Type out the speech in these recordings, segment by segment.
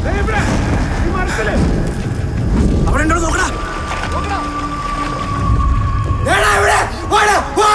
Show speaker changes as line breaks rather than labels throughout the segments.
അവിടെ ഉണ്ടോ നോക്കടാ ദേടാ ഇവിടെ വാടാ വാ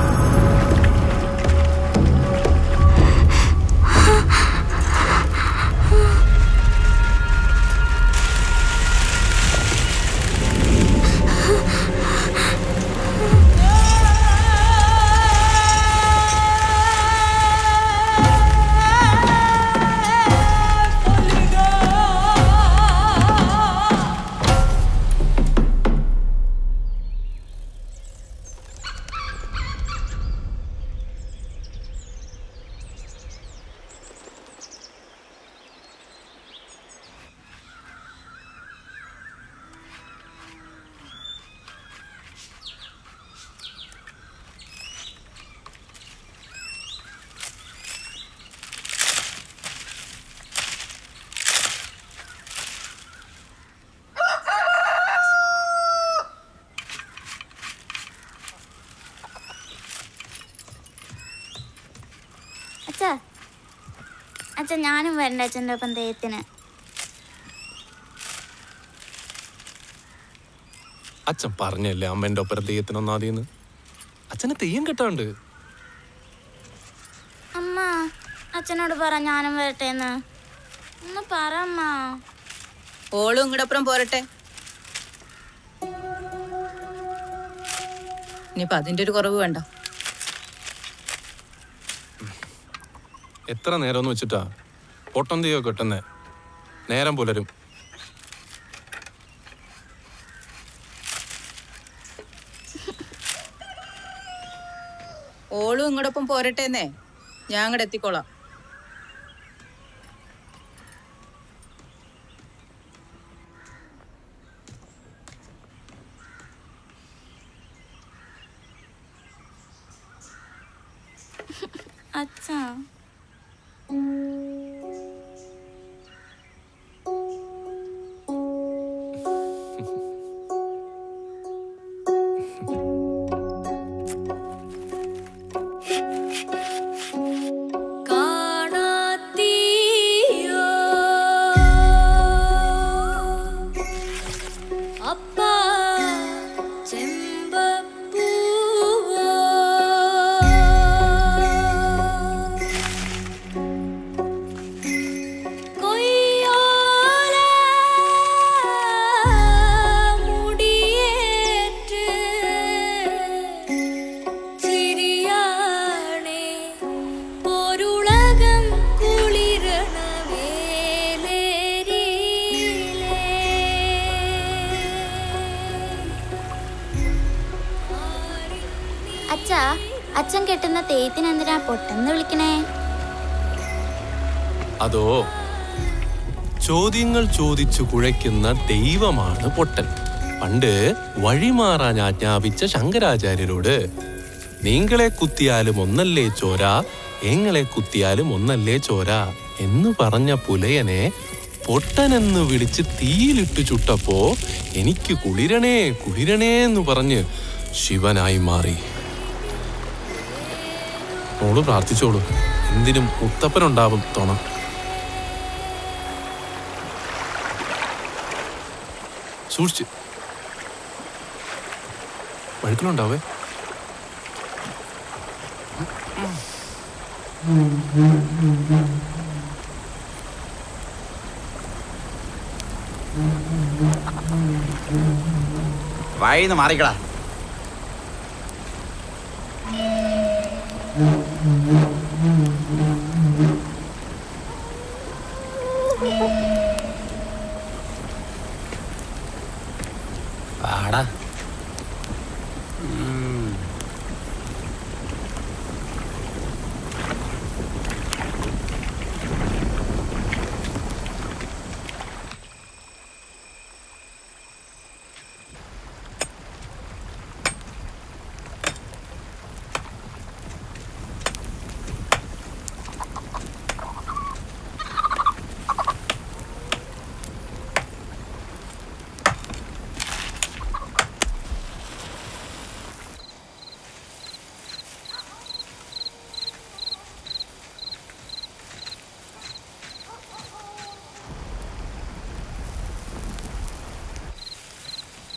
അച്ഛാ അച്ഛാ ഞാനും വരണ്ട അച്ഛൻ്റെ ഒപ്പം തെയ്യത്തിന്
അച്ഛൻ പറഞ്ഞല്ലേ അമ്മേന്റെ ഒപ്പരം തെയ്യത്തിനൊന്നാതീന്ന് അച്ഛന് തെയ്യം കെട്ടാണ്ട്
അമ്മ അച്ഛനോട് പറ ഞാനും വരട്ടെ എന്ന് ഒന്ന് പറ അമ്മ
ഓളും ഇങ്ങടപ്പുറം പോരട്ടെ ഇനിയിപ്പൊ അതിന്റെ ഒരു കുറവ് വേണ്ട
എത്ര നേരം എന്ന് വെച്ചിട്ടാ പൊട്ടം തെയ്യോ കെട്ടുന്നേ നേരം പുലരും
ഓളും ഇങ്ങടൊപ്പം പോരട്ടെന്നേ ഞാൻ അങ്ങടെ എത്തിക്കോളാം
അച്ഛാ
കാണാത്തീയോ അപ്പാ ചെമ്പപ്പൂവോ കൊയ്യോല മുടിയേറ്റ് ചിരിയാണേ പൊരുളകം കുളിരണ വേലേരിയിലേ
അച്ഛാ അച്ഛൻ കെട്ടുന്ന തെയ്യത്തിന് എന്തിനാ പൊട്ടെന്ന് വിളിക്കണേ
അതോ ചോദ്യങ്ങൾ ചോദിച്ചു കുഴയ്ക്കുന്ന ദൈവമാണ് പൊട്ടൻ പണ്ട് വഴിമാറാൻ ആജ്ഞാപിച്ച ശങ്കരാചാര്യരോട് നീങ്ങളെ കുത്തിയാലും ഒന്നല്ലേ ചോര ഏങ്ങളെ കുത്തിയാലും ഒന്നല്ലേ ചോര എന്ന് പറഞ്ഞ പുലയനെ പൊട്ടനെന്ന് വിളിച്ച് തീയിലിട്ട് ചുട്ടപ്പോ എനിക്ക് കുളിരണേ കുളിരണേ എന്ന് പറഞ്ഞ് ശിവനായി മാറി മോള് പ്രാർത്ഥിച്ചോളൂ എന്തിനും മുത്തപ്പനുണ്ടാവും തുണ സൂക്ഷിച്ച് വഴുക്കലുണ്ടാവേ
വഴിന്ന് മാറിക്കടാ പാടാ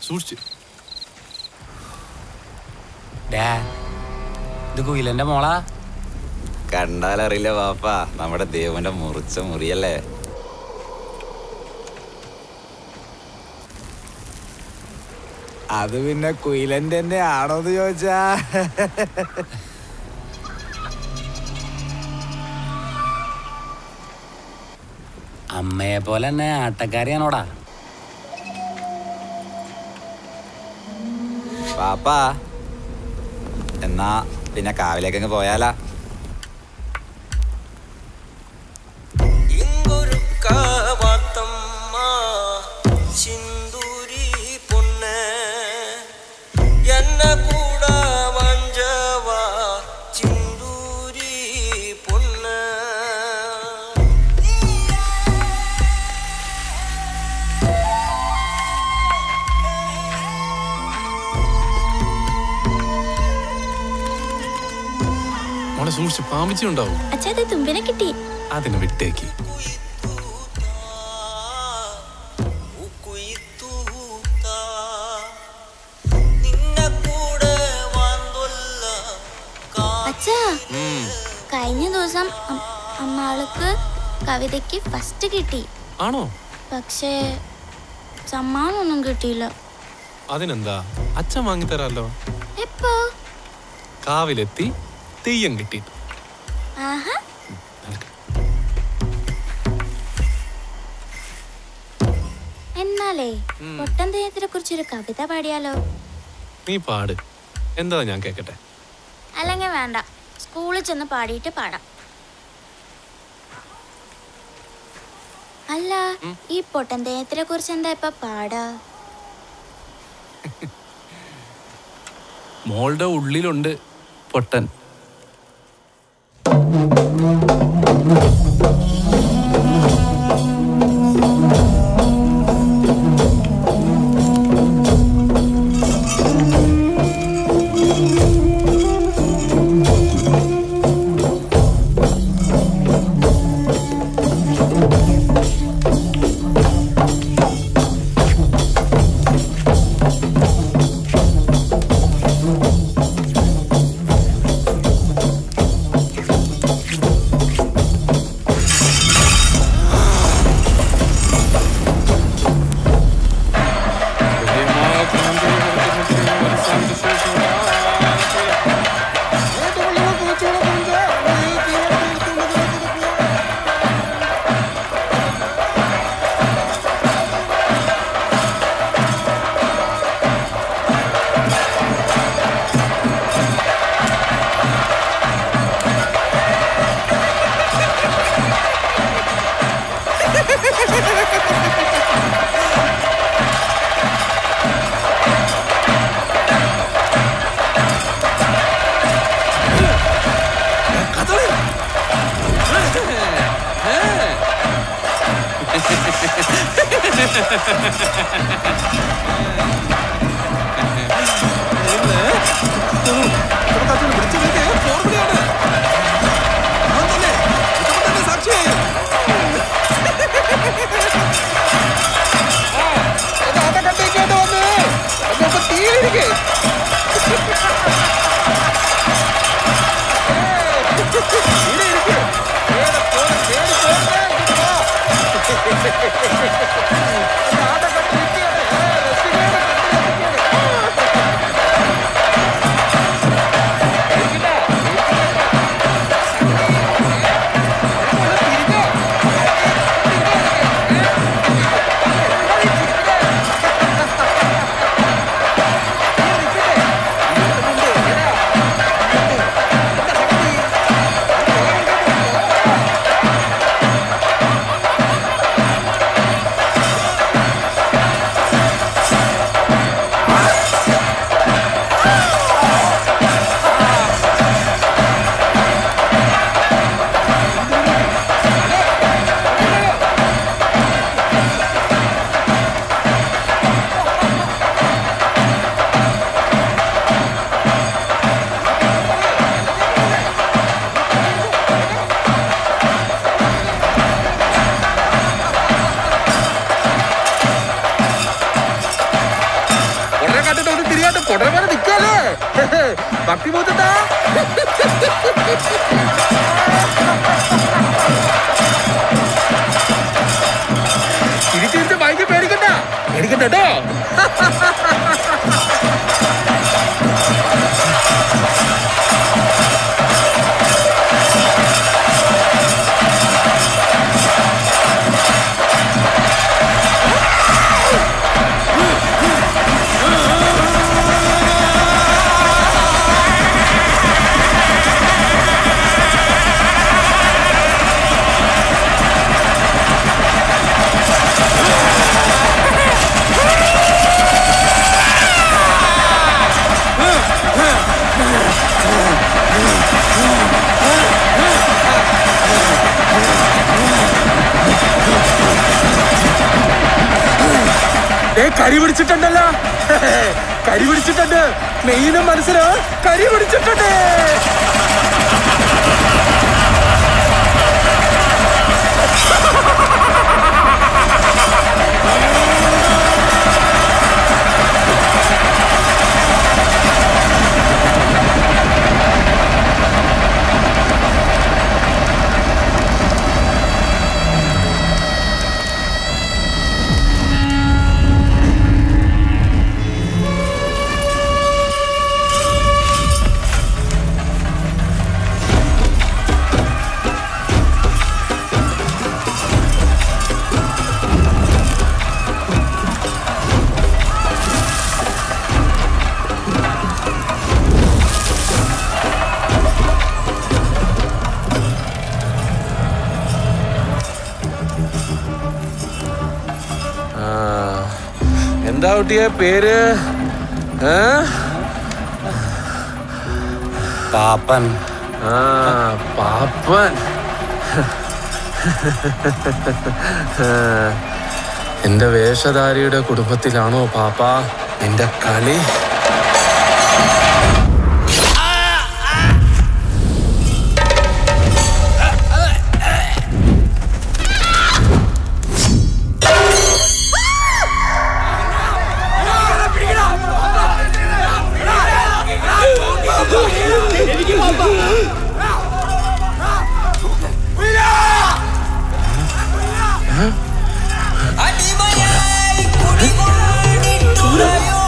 സൂക്ഷിച്ച്
ഡാ ഇത് കുയിലന്റെ മോളാ
കണ്ടാലറിയില്ല പാപ്പ നമ്മുടെ ദേവന്റെ മുറിച്ച മുറിയല്ലേ
അത് പിന്നെ കുയിലന്റെ തന്നെ ആണോന്ന് ചോദിച്ചാ
അമ്മയെ പോലെ തന്നെ ആട്ടക്കാരിയാണോടാ
പാപ്പ എന്നാ പിന്നെ കാവിലേക്കങ്ങ് പോയാലാ
ഇങ്കൊരുക്കാവാത്തമ്മ സിന്ദൂരി പൊന്ന് എന്ന കൂട വഞ്ചവ സിന്ദൂരി പൊന്ന്
മോളെ സൂക്ഷിച്ച് പാമ്പിച്ചി ഉണ്ടാവും
അച്ഛാ അത് തുമ്പിനെ കിട്ടി
അതിനെ വിട്ടേക്ക്
ഉക്കുയിത്തൂത്ത നിന്ന കൂടെ വാന്തൊല്ല
അച്ഛാ കഴിഞ്ഞ ദിവസം അം- അമ്മാൾക്ക് കവിതയ്ക്ക് ഫസ്റ്റ് കിട്ടി
ആണോ
പക്ഷേ സമ്മാനമൊന്നും കിട്ടിയില്ല
അതിനെന്താ അച്ഛൻ വാങ്ങിത്തരാലോ
എപ്പോ
കാവിലെത്തി തെയ്യം കിട്ടിയിട്ട്
ആഹാ എന്നാലേ പൊട്ടൻ തെയ്യത്തിനെ കുറിച്ചൊരു കവിത പാടിയാലോ
നീ പാട് എന്താ ഞാൻ കേക്കട്ടെ
അല്ലെങ്കിൽ വേണ്ട സ്കൂളിൽ ചെന്ന് പാടിയിട്ട് പാടാം അല്ല ഈ പൊട്ടൻ തെയ്യത്തിനെ കുറിച്ച് എന്താ ഇപ്പൊ പാടാ
മോളുടെ ഉള്ളിലുണ്ട് പൊട്ടൻ
ആ
കൊടരമാരെ നിക്കല്ലേ ഭക്തി മൂത്തട്ടാ തിരിച്ചിരിച്ച് ഭയങ്കര പേടിക്കണ്ട പേടിക്കണ്ട കേട്ടോ ഏ കരി പിടിച്ചിട്ടുണ്ടല്ലോ കരി പിടിച്ചിട്ടുണ്ട് മെയിനും മനസ്സില് കരി പിടിച്ചിട്ടുണ്ട് എന്താ കുട്ടിയെ പേര് ഏ?
പാപ്പൻ
ആ പാപ്പൻ എന്റെ വേഷധാരിയുടെ കുടുംബത്തിലാണോ പാപ്പ നിന്റെ കളി
അടിമയായി കുടികൊണ്ടിട്ടുള്ളയോ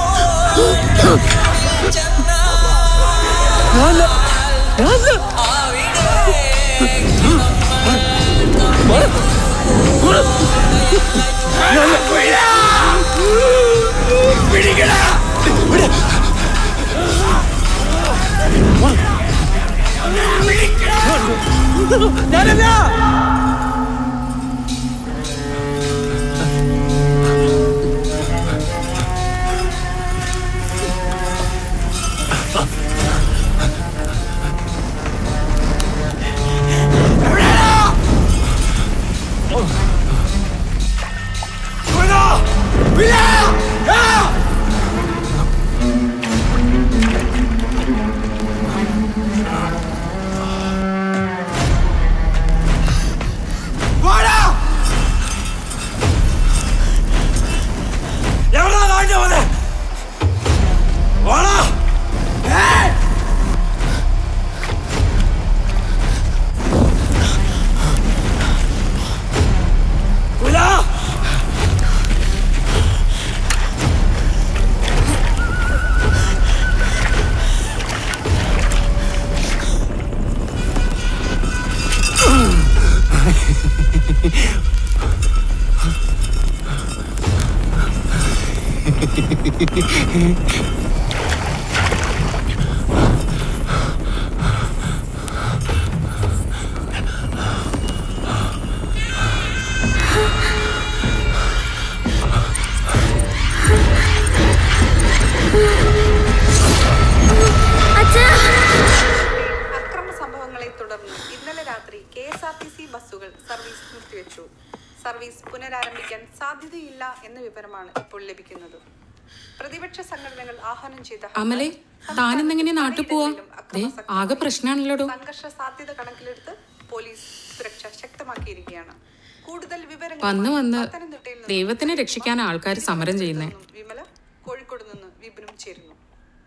അക്രമ സംഭവങ്ങളെ തുടർന്ന് ഇന്നലെ രാത്രി K S R T C ബസ്സുകൾ സർവീസ് നിർത്തിവെച്ചു സർവീസ് പുനരാരംഭിക്കാൻ സാധ്യതയില്ല എന്ന വിവരമാണ് ഇപ്പോൾ ലഭിക്കുന്നത് പ്രതിപക്ഷ സംഘടനകൾ ആഹ്വാനം ചെയ്ത
അമലെ താനിന്നെങ്ങനെ നാട്ടിൽ പോവാ ദേ ആകെ പ്രശ്നമാണല്ലോടോ
സംഘർഷ സാധ്യത കണക്കിലെടുത്ത് പോലീസ് സുരക്ഷ ശക്തമാക്കിയിരിക്കുകയാണ് കൂടുതൽ വിവരങ്ങൾ
വന്ന് വന്ന് ദൈവത്തിനെ രക്ഷിക്കാൻ ആൾക്കാർ സമരം ചെയ്യുന്നേ
വിമല കോഴിക്കോട് നിന്ന് വിപിനും ചേരുന്നു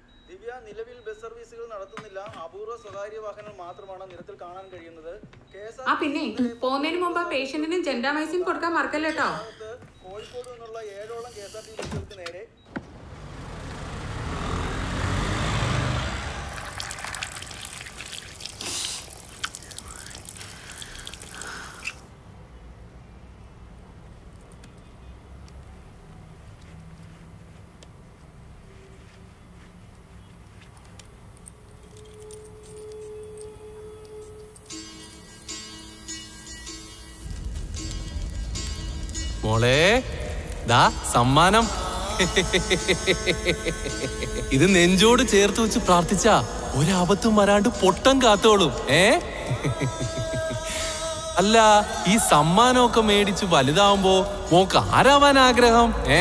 നിലവിൽ ബസ് സർവീസുകൾ നടത്തുന്നില്ല അപൂർവ സ്വകാര്യ വാഹനങ്ങൾ മാത്രമാണ് നിരത്തിൽ കാണാൻ കഴിയുന്നത് കെ എസ്
ആ പിന്നെ പോകുന്നതിന് മുമ്പ് ആ പേഷ്യന്റിന് ജെൻഡാമൈസിൻ കൊടുക്കാൻ മറക്കല്ലേട്ടോ
കോഴിക്കോട് നിന്നുള്ള ഏഴോളം കെ എസ് ആർ ടി ബസ്സുകൾക്ക് നേരെ
മോളെ ദാ സമ്മാനം ഇത് നെഞ്ചോട് ചേർത്ത് വെച്ച് പ്രാർത്ഥിച്ച ഒരാപത്തും വരാണ്ട് പൊട്ടം കാത്തോളും ഏ അല്ല ഈ സമ്മാനമൊക്കെ മേടിച്ച് വലുതാവുമ്പോ മോക്ക് ആരാവാൻ ആഗ്രഹം ഏ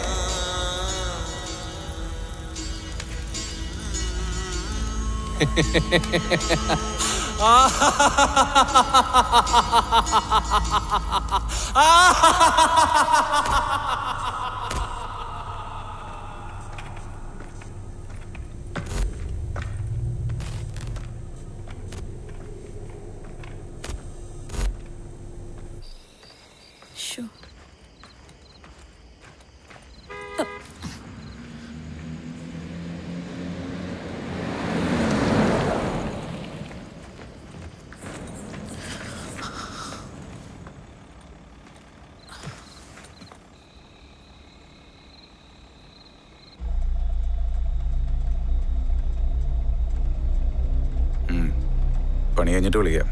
പണി കഴിഞ്ഞിട്ട് വിളിക്കാം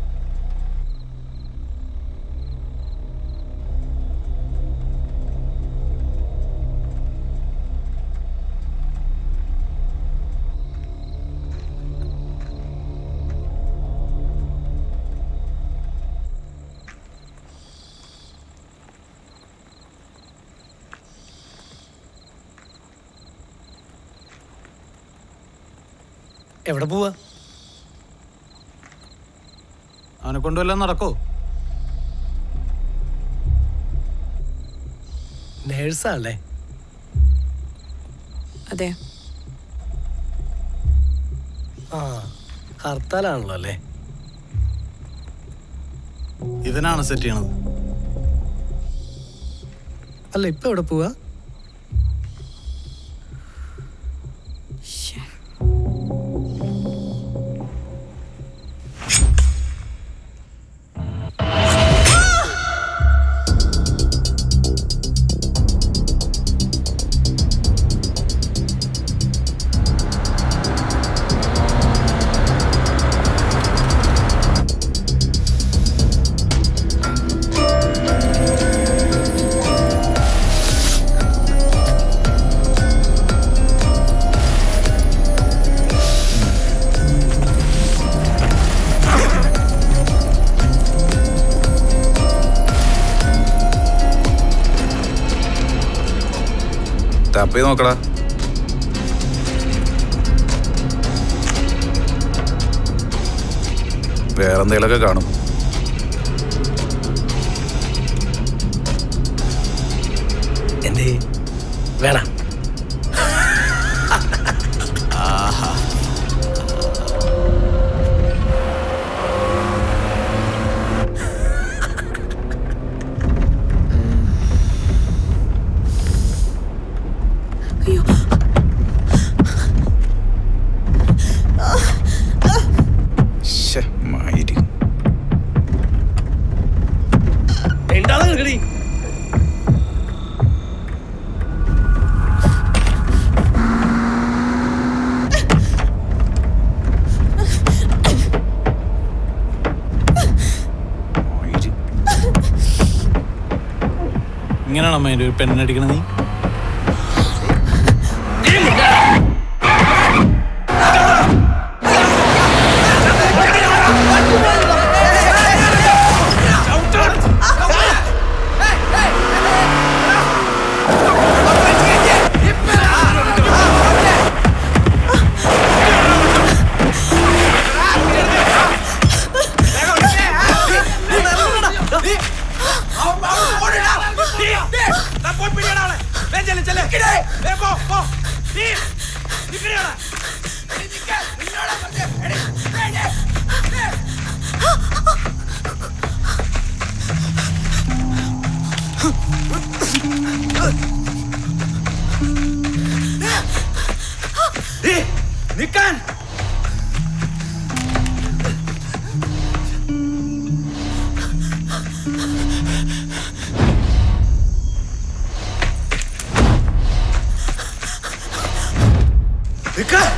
എവിടെ പോവാ അവനെ കൊണ്ടുവല്ലാം നടക്കോ
നേഴ്സാണല്ലേ
അതെ
ആ ഹർത്താലാണല്ലോ അല്ലേ
ഇവനാണ് സെറ്റ് ചെയ്യണത്
അല്ല ഇപ്പൊ എവിടെ പോവാ
ടാപ്പ് ചെയ്ത് നോക്കടാ വേറെന്തേലൊക്കെ കാണും
എന്തേ വേണം
ശ്ശെ, മയിര്.
രണ്ടാളെ കേൾക്കടി
ഇങ്ങനെയാണോ അമ്മ ഒരു പെണ്ണടിക്കണ നീ
നിക്കാൻ നിക്കാൻ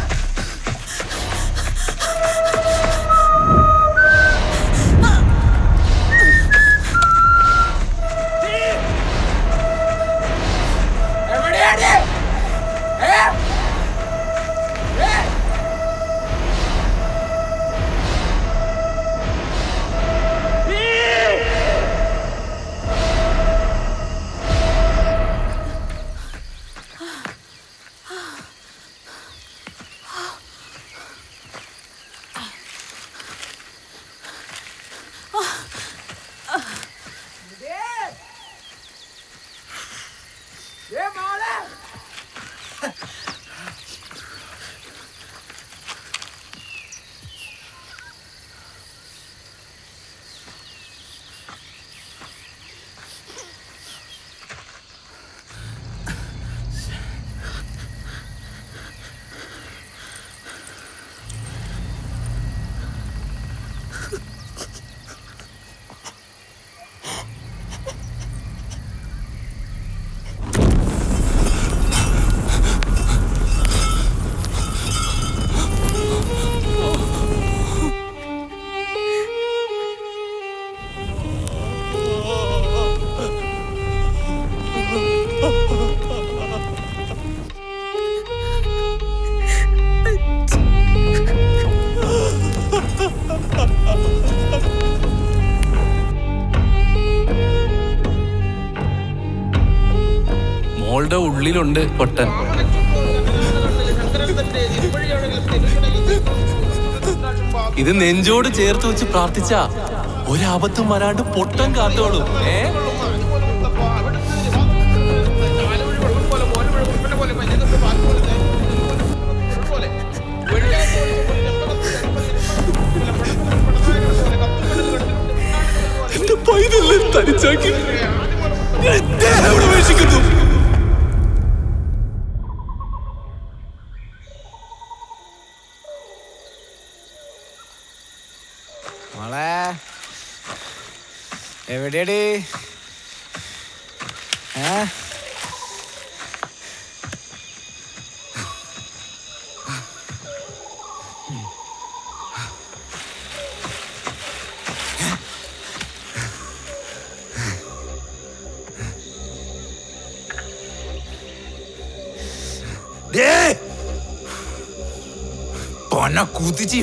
എവിടെയാണ് ഏ ഏ ഏ മോളെ
മോളുടെ ഉള്ളിലുണ്ട് പൊട്ടൻ ഇത് നെഞ്ചോട് ചേർത്ത് വെച്ച് പ്രാർത്ഥിച്ചാ ഒരാപത്തും വരാണ്ട് പൊട്ടൻ കാത്തോളും ഏ
എന്റെ പൈതല്ലേ തനിച്ചാക്കി ഞാൻ ദേഹം ഇവിടെ ഉപേക്ഷിക്കുന്നു
മോളെ എവിടെയാടി ഏ
പൊന്ന കുതിച്ച്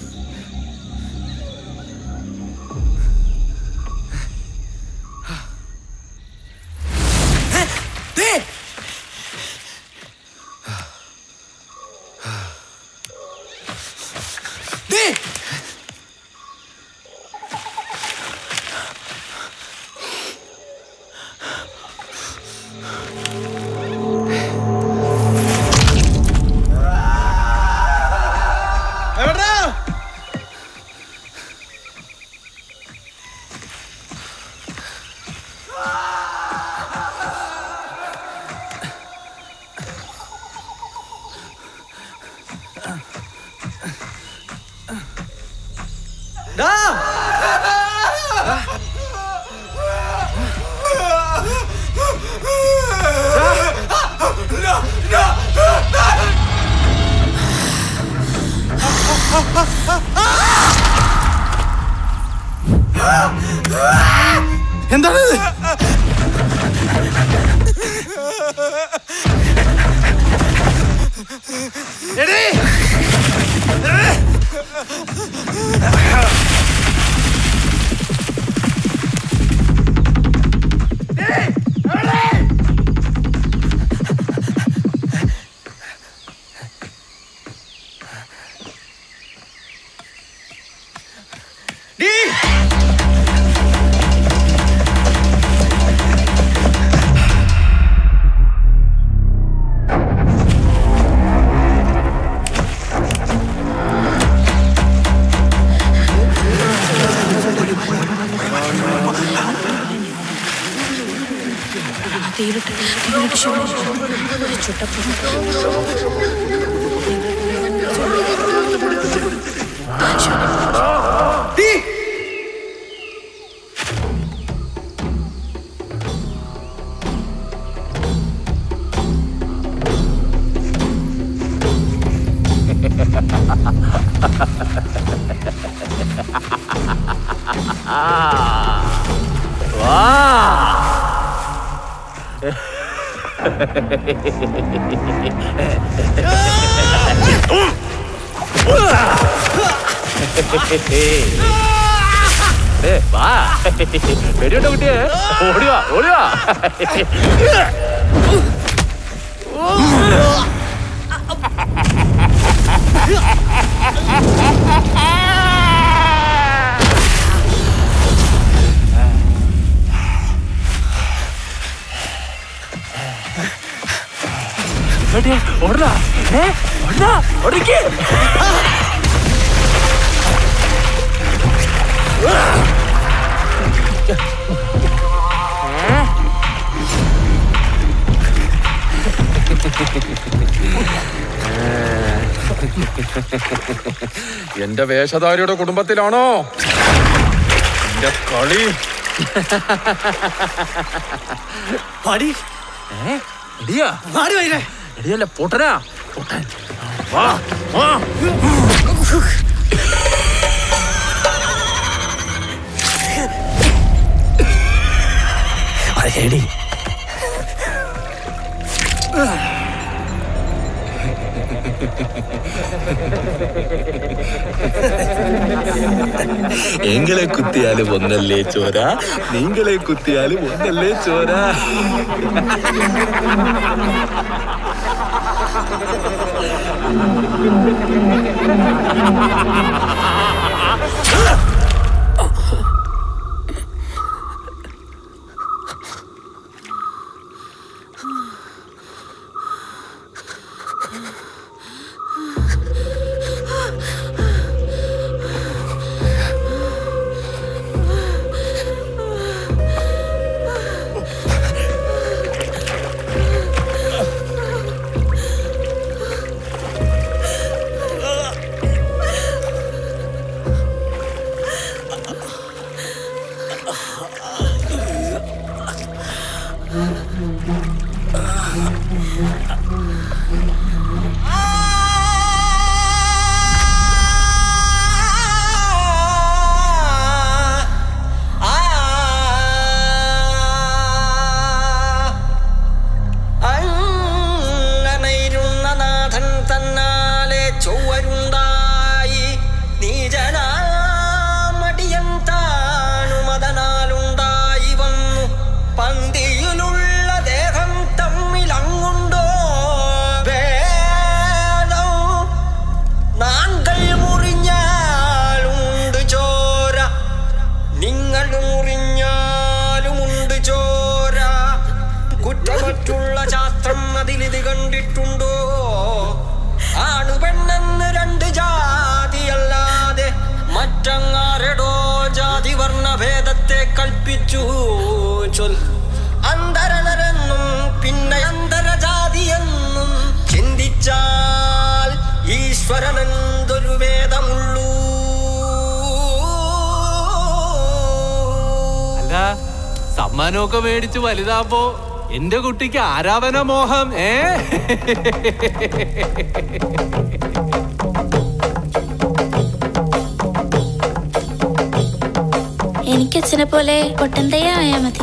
എവിടാ ഡാ
എന്താണ്
എടീ
തീയിലിട്ട് തീയിലിട്ട് ശിവനെ ചുട്ടപ്പം
വാ വെടിയുണ്ടോ കുട്ടിയെ ഓടിവാ ഓടിവാ ഓടാ ഏ ഓടാ ഓടിക്കേ
എന്റെ വേഷധാരിയുടെ കുടുംബത്തിലാണോ എന്റെ കളി
പാടി ഏ എടിയാ
പാടി വൈകേ
എടിയല്ല പൊട്ടനാ പൊട്ടൻ വാ വാ
അതെടി
എങ്ങളെ കുത്തിയാലും ഒന്നല്ലേ ചോര നിങ്ങളെ കുത്തിയാലും ഒന്നല്ലേ ചോര
അങ്ങനെയിരുന്ന നാഥൻ തന്നാലെ ചൊവ്വരുണ്ടായി നീജനാമടിയൻ താണുമതനാലുണ്ടായി വന്നു പന്തിയിലുള്ള ദേഹം തമ്മിലങ്ങുണ്ടോ വേദം നാങ്കൾ മുറിഞ്ഞാലുമുണ്ട് ചോര നിങ്ങൾ മുറിഞ്ഞാലുമുണ്ട് ചോര കുറ്റമറ്റുള്ള ശാസ്ത്രം അതിലിത് കണ്ടിട്ടുണ്ടോ ആണ് പെണ്ണെന്ന് രണ്ട് ജാതിയല്ലാതെ മറ്റങ്ങാരടോ ജാതി വർണ്ണഭേദത്തെ കൽപ്പിച്ചു ചൊൽ അന്തരനരെന്നും പിന്നെ അന്തരജാതിയെന്നും ചിന്തിച്ചാൽ ഈശ്വരനെന്തൊരു വേദമുള്ളൂ
അല്ല സമ്മാനമൊക്കെ മേടിച്ച് വലുതാകുമ്പോ എന്റെ കുട്ടിക്ക് ആരാധന മോഹം ഏ
എനിക്ക് അച്ഛനെ പോലെ പൊട്ടന്തയ്യ ആയാ മതി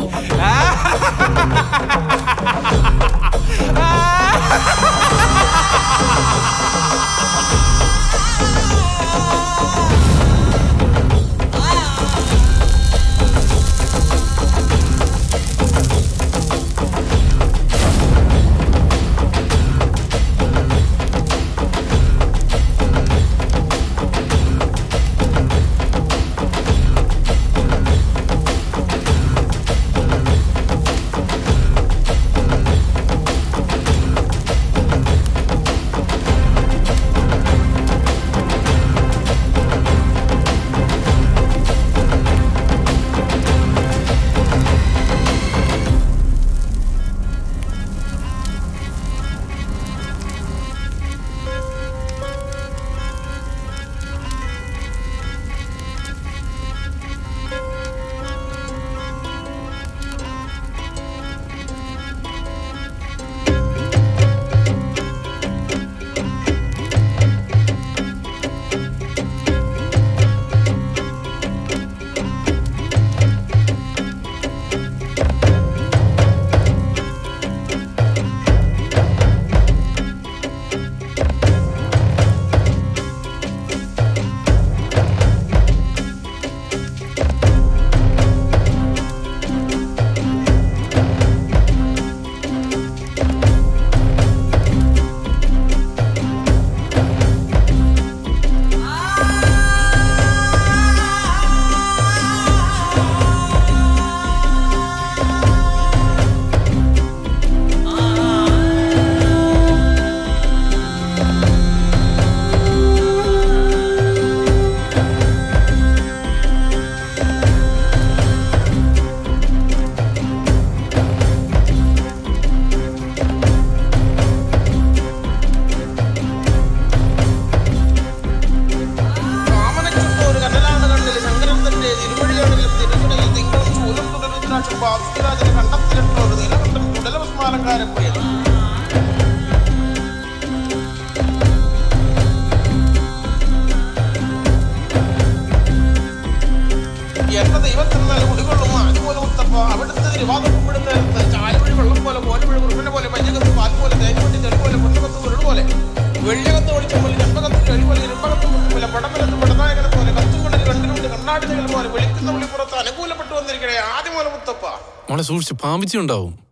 ദേവരാജന് കണ്ടത്തിലിട്ടോ ഒരു നിലകൊണ്ടും കുടലഭസ്മാലങ്കാരപ്പുഴ എന്റെ ദൈവത്തിന് നല്ല കുടികൊള്ളും അതുപോലെ മുത്തപ്പ അവിടുത്തെ തിരുവാതിര കുമ്പിടുന്ന നേരത്ത് ചാലുവഴി വെള്ളം പോലെ കോലുവഴി കുറുപ്പിനെ പോലെ പഞ്ഞകത്ത് പാൽ പോലെ തേങ്ങുവണ്ടി തെളി പോലെ പുട്ടകത്ത് ഉരുൾ പോലെ വെള്ളിയകത്ത് ഒളിച്ച പോലെ ചെമ്പകത്ത് കഴി പോലെ ഇരുമ്പകത്ത് മുട്ട് പോലെ പടമലത്ത് പടനായകനെ പോലെ കത്തും കൊണ്ടിൽ രണ്ടിനുണ്ട് കണ്ണാടി നികൾ പോലെ വിളിക്കുന്ന വിളിപ്പുറത്ത് അനുകൂലപ്പെട്ടു വന്നിരിക്കണേ ആദ്യം പോലെ മുത്തപ്പ
മോളെ സൂക്ഷിച്ച് പാമ്പിച്ചുണ്ടാവും